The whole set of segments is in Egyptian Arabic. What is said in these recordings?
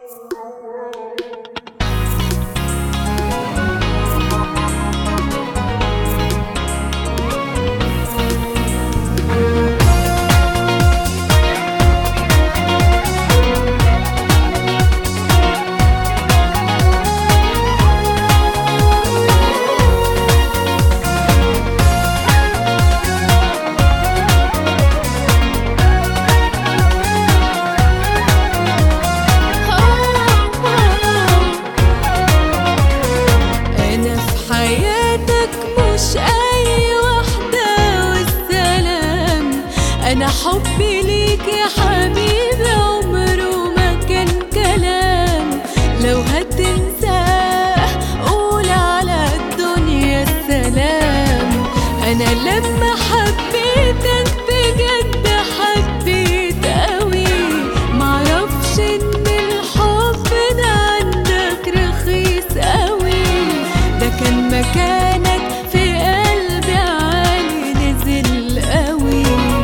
أنا في حياتك مش أي واحدة والسلام أنا حبي ليك يا حبيبي عمره ما كان كلام لو هتنساه قول على الدنيا السلام أنا لما حبيتك بجد حبيت قوي معرفش إن الحب ده عندك رخيص قوي ده كان مكانك في قلبي عالي نزل قوي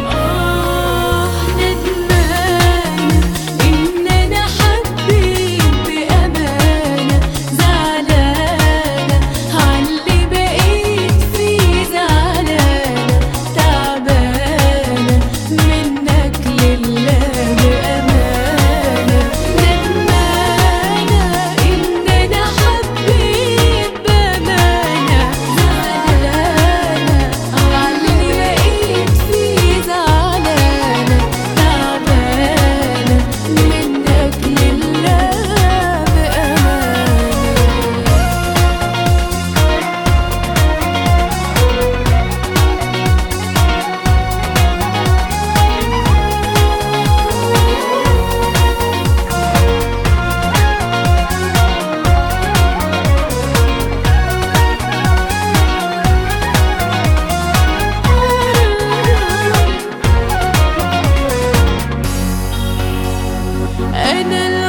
آه ندمانة إن أنا حبيت بأمانة زعلانة عاللي بقيت فيه زعلانة تعبانة منك لله بأمانة ندمانة إن أنا حبيت بأمانة زعلانة عاللي بقيت فيه زعلانة تعبانة منك لله بأمانة أنا